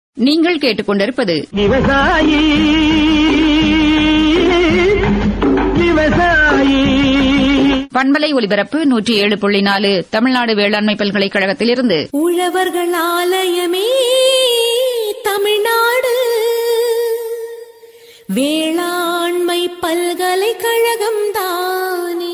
நீங்கள் கேட்டுக்கொண்டிருப்பது விவசாயி விவசாயி பண்பலை ஒலிபரப்பு நூற்றி ஏழு புள்ளி நாலு தமிழ்நாடு வேளாண்மை பல்கலைக்கழகத்திலிருந்து உழவர்கள் ஆலயமே தமிழ்நாடு வேளாண்மை பல்கலைக்கழகம் தானே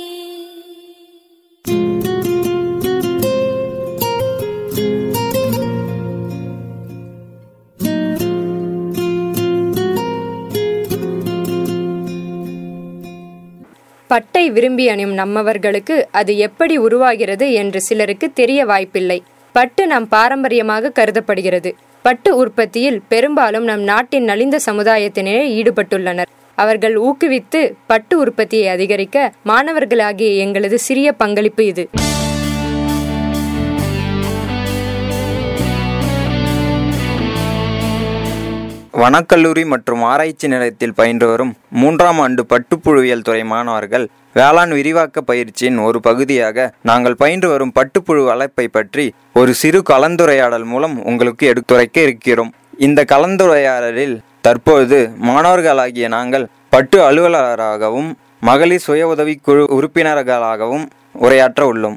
பட்டை விரும்பி அணியும் நம்மவர்களுக்கு அது எப்படி உருவாகிறது என்று சிலருக்கு தெரிய வாய்ப்பில்லை பட்டு நம் பாரம்பரியமாக கருதப்படுகிறது பட்டு உற்பத்தியில் பெரும்பாலும் நம் நாட்டின் நலிந்த சமுதாயத்தினரே ஈடுபட்டுள்ளனர் அவர்கள் ஊக்குவித்து பட்டு உற்பத்தியை அதிகரிக்க மாணவர்களாகிய எங்களது சிறிய பங்களிப்பு இது வனக்கல்லூரி மற்றும் ஆராய்ச்சி நிலையத்தில் பயின்று வரும் மூன்றாம் ஆண்டு பட்டுப்புழுவியல் துறை மாணவர்கள் வேளாண் விரிவாக்க பயிற்சியின் ஒரு பகுதியாக நாங்கள் பயின்று வரும் பட்டுப்புழு வளர்ப்பை பற்றி ஒரு சிறு கலந்துரையாடல் மூலம் உங்களுக்கு எடுத்துரைக்க இருக்கிறோம் இந்த கலந்துரையாடலில் தற்பொழுது மாணவர்களாகிய நாங்கள் பட்டு அலுவலராகவும் மகளிர் சுய உதவிக்குழு உறுப்பினர்களாகவும் உரையாற்ற உள்ளோம்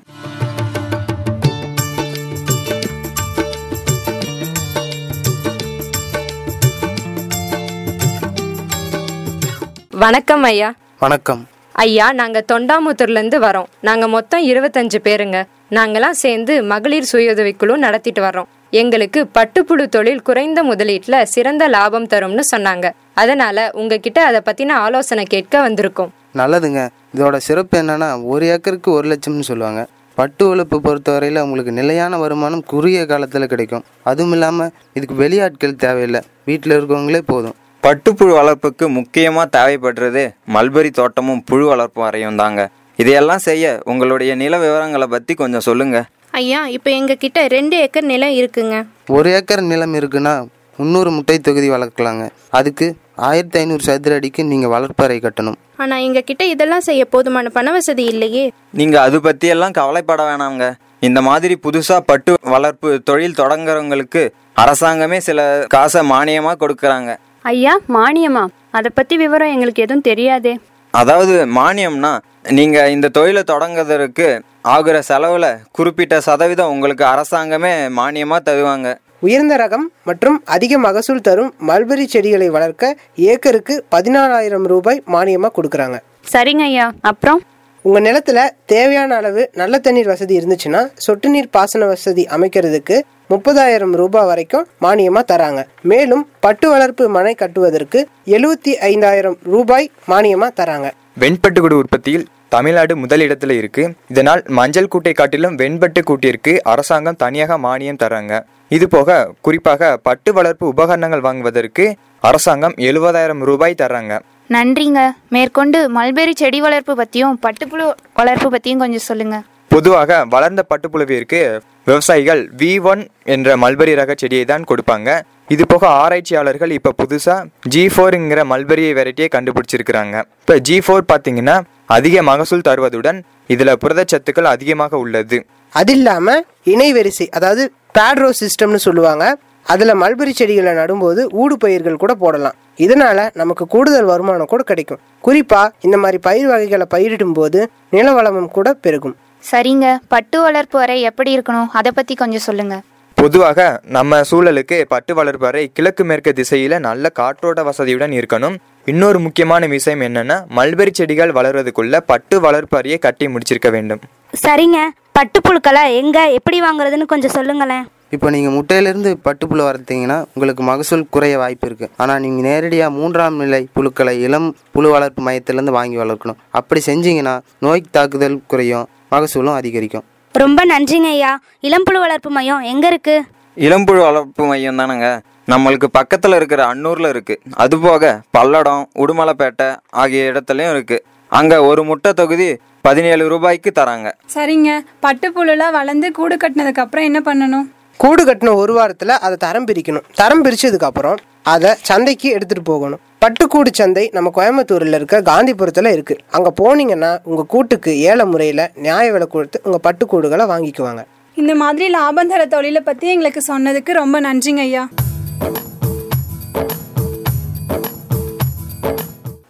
வணக்கம் ஐயா வணக்கம் ஐயா நாங்க தொண்டாமுத்தூர்ல இருந்து வரோம் நாங்க மொத்தம் இருபத்தஞ்சு பேருங்க நாங்கெல்லாம் சேர்ந்து மகளிர் சுயஉதவிக்குழு நடத்திட்டு வர்றோம் எங்களுக்கு பட்டுப்புழு தொழில் குறைந்த முதலீட்டுல சிறந்த லாபம் தரும்னு சொன்னாங்க அதனால உங்ககிட்ட அதை பத்தின ஆலோசனை கேட்க வந்திருக்கோம் நல்லதுங்க இதோட சிறப்பு என்னன்னா ஒரு ஏக்கருக்கு ஒரு லட்சம்னு சொல்லுவாங்க பட்டு உழைப்பு பொறுத்தவரையில் உங்களுக்கு நிலையான வருமானம் குறுகிய காலத்தில் கிடைக்கும் அதுவும் இல்லாமல் இதுக்கு வெளியாட்கள் தேவையில்லை வீட்டில் இருக்கவங்களே போதும் பட்டுப்புழு வளர்ப்புக்கு முக்கியமாக தேவைப்படுறது மல்பரி தோட்டமும் புழு வளர்ப்பு வரையும் தாங்க இதையெல்லாம் செய்ய உங்களுடைய நில விவரங்களை பற்றி கொஞ்சம் சொல்லுங்க ஐயா இப்போ எங்ககிட்ட ரெண்டு ஏக்கர் நிலம் இருக்குங்க ஒரு ஏக்கர் நிலம் இருக்குன்னா முந்நூறு முட்டை தொகுதி வளர்க்கலாங்க அதுக்கு ஆயிரத்தி ஐநூறு சதுர அடிக்கு நீங்கள் வளர்ப்பறை கட்டணும் ஆனால் எங்ககிட்ட இதெல்லாம் செய்ய போதுமான பண வசதி இல்லையே நீங்கள் அது பற்றியெல்லாம் கவலைப்பட வேணாங்க இந்த மாதிரி புதுசாக பட்டு வளர்ப்பு தொழில் தொடங்குறவங்களுக்கு அரசாங்கமே சில காசை மானியமாக கொடுக்குறாங்க ஐயா மானியமா அதை பத்தி விவரம் எங்களுக்கு எதுவும் தெரியாதே அதாவது மானியம்னா நீங்கள் இந்த தொழிலை தொடங்குறதுக்கு ஆகுற செலவில் குறிப்பிட்ட சதவீதம் உங்களுக்கு அரசாங்கமே மானியமாக தருவாங்க உயர்ந்த ரகம் மற்றும் அதிக மகசூல் தரும் மல்பெரி செடிகளை வளர்க்க ஏக்கருக்கு பதினாலாயிரம் ரூபாய் மானியமாக கொடுக்குறாங்க சரிங்க ஐயா அப்புறம் உங்க நிலத்துல தேவையான அளவு நல்ல தண்ணீர் வசதி இருந்துச்சுன்னா சொட்டு நீர் பாசன வசதி அமைக்கிறதுக்கு முப்பதாயிரம் ரூபாய் வரைக்கும் மானியமா தராங்க மேலும் பட்டு வளர்ப்பு மனை கட்டுவதற்கு எழுபத்தி ஐந்தாயிரம் ரூபாய் மானியமா தராங்க வெண்பட்டுக்குடு உற்பத்தியில் தமிழ்நாடு முதலிடத்துல இருக்கு இதனால் மஞ்சள் கூட்டை காட்டிலும் வெண்பட்டு கூட்டிற்கு அரசாங்கம் தனியாக மானியம் தராங்க இது போக குறிப்பாக பட்டு வளர்ப்பு உபகரணங்கள் வாங்குவதற்கு அரசாங்கம் எழுபதாயிரம் ரூபாய் தர்றாங்க நன்றிங்க மேற்கொண்டு மல்பெரி செடி வளர்ப்பு பத்தியும் பட்டுப்புழு வளர்ப்பு பத்தியும் கொஞ்சம் சொல்லுங்க பொதுவாக வளர்ந்த பட்டுப்புழுவிற்கு விவசாயிகள் வி ஒன் என்ற மல்பரி ரக செடியை தான் கொடுப்பாங்க இது போக ஆராய்ச்சியாளர்கள் இப்போ புதுசாக ஜி ஃபோருங்கிற மல்பரி வெரைட்டியை கண்டுபிடிச்சிருக்கிறாங்க இப்போ ஜி ஃபோர் பார்த்தீங்கன்னா அதிக மகசூல் தருவதுடன் இதில் புரதச்சத்துக்கள் அதிகமாக உள்ளது அது இல்லாம இணை வரிசை அதாவது பேட்ரோ சிஸ்டம்னு சொல்லுவாங்க அதுல மல்பெரி செடிகளை நடும்போது ஊடு பயிர்கள் கூட போடலாம் இதனால நமக்கு கூடுதல் வருமானம் கூட கிடைக்கும் குறிப்பா இந்த மாதிரி பயிர் வகைகளை பயிரிடும் போது நில வளமும் கூட பெருகும் சரிங்க பட்டு வளர்ப்பு வரை எப்படி இருக்கணும் அதை பத்தி கொஞ்சம் சொல்லுங்க பொதுவாக நம்ம சூழலுக்கு பட்டு வளர்ப்பு அறை கிழக்கு மேற்கு திசையில நல்ல காற்றோட்ட வசதியுடன் இருக்கணும் இன்னொரு முக்கியமான விஷயம் என்னன்னா மல்பெரி செடிகள் வளர்வதற்குள்ள பட்டு வளர்ப்பு அறையை கட்டி முடிச்சிருக்க வேண்டும் சரிங்க பட்டுப்புழுக்களை எங்க எப்படி வாங்குறதுன்னு கொஞ்சம் சொல்லுங்களேன் இப்போ நீங்கள் முட்டையிலேருந்து பட்டுப்புழு வளர்த்தீங்கன்னா உங்களுக்கு மகசூல் குறைய வாய்ப்பு இருக்குது ஆனால் நீங்கள் நேரடியாக மூன்றாம் நிலை புழுக்களை இளம் புழு வளர்ப்பு மையத்திலேருந்து வாங்கி வளர்க்கணும் அப்படி செஞ்சீங்கன்னா நோய் தாக்குதல் குறையும் மகசூலும் அதிகரிக்கும் ரொம்ப நன்றிங்க ஐயா இளம்புழு வளர்ப்பு மையம் எங்க இருக்கு இளம்புழு வளர்ப்பு மையம் தானங்க நம்மளுக்கு பக்கத்தில் இருக்கிற அன்னூரில் இருக்கு அதுபோக பல்லடம் உடுமலைப்பேட்டை ஆகிய இடத்துலையும் இருக்கு அங்கே ஒரு முட்டை தொகுதி பதினேழு ரூபாய்க்கு தராங்க சரிங்க பட்டுப்புழுலாம் வளர்ந்து கூடு கட்டினதுக்கு அப்புறம் என்ன பண்ணணும் கூடு கட்டின ஒரு வாரத்துல அதை தரம் பிரிக்கணும் தரம் பிரிச்சதுக்கு அப்புறம் அதை சந்தைக்கு எடுத்துட்டு போகணும் பட்டுக்கூடு சந்தை நம்ம கோயம்புத்தூர்ல இருக்க காந்திபுரத்துல இருக்கு அங்க போனீங்கன்னா உங்க கூட்டுக்கு ஏல முறையில நியாய விலை கொடுத்து உங்க பட்டுக்கூடுகளை வாங்கிக்குவாங்க இந்த மாதிரி லாபம் தர தொழிலை பற்றி எங்களுக்கு சொன்னதுக்கு ரொம்ப நன்றிங்க ஐயா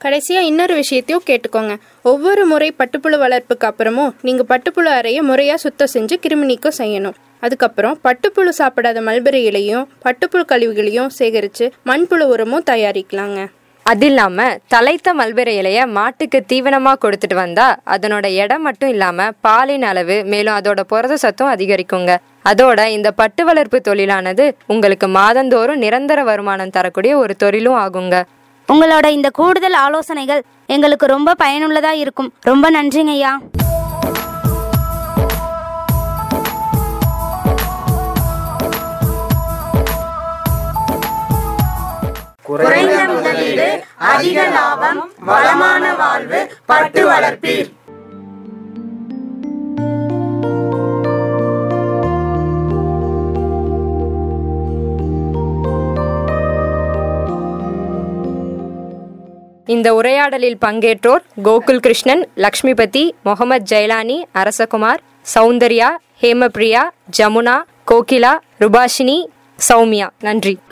கடைசியா இன்னொரு விஷயத்தையும் கேட்டுக்கோங்க ஒவ்வொரு முறை பட்டுப்புழு வளர்ப்புக்கு அப்புறமும் நீங்க பட்டுப்புழு அறையை முறையா சுத்தம் செஞ்சு கிருமி நீக்கம் செய்யணும் அதுக்கப்புறம் பட்டுப்புழு சாப்பிடாத மல்பெரி இலையும் பட்டுப்புழு கழிவுகளையும் சேகரித்து மண்புழு உரமும் தயாரிக்கலாங்க அது இல்லாம தலைத்த மல்பெரி இலைய மாட்டுக்கு தீவனமா கொடுத்துட்டு வந்தா அதனோட எடை மட்டும் இல்லாம பாலின் அளவு மேலும் அதோட புரத சத்தும் அதிகரிக்குங்க அதோட இந்த பட்டு வளர்ப்பு தொழிலானது உங்களுக்கு மாதந்தோறும் நிரந்தர வருமானம் தரக்கூடிய ஒரு தொழிலும் ஆகுங்க உங்களோட இந்த கூடுதல் ஆலோசனைகள் எங்களுக்கு ரொம்ப பயனுள்ளதா இருக்கும் ரொம்ப நன்றிங்க ஐயா குறைந்த முதலீடு அதிக லாபம் வளமான வாழ்வு பட்டு வளர்ப்பீர் இந்த உரையாடலில் பங்கேற்றோர் கோகுல் கிருஷ்ணன் லக்ஷ்மிபதி முகமது ஜெயலானி அரசகுமார் சௌந்தர்யா ஹேமபிரியா ஜமுனா கோகிலா ருபாஷினி சௌமியா நன்றி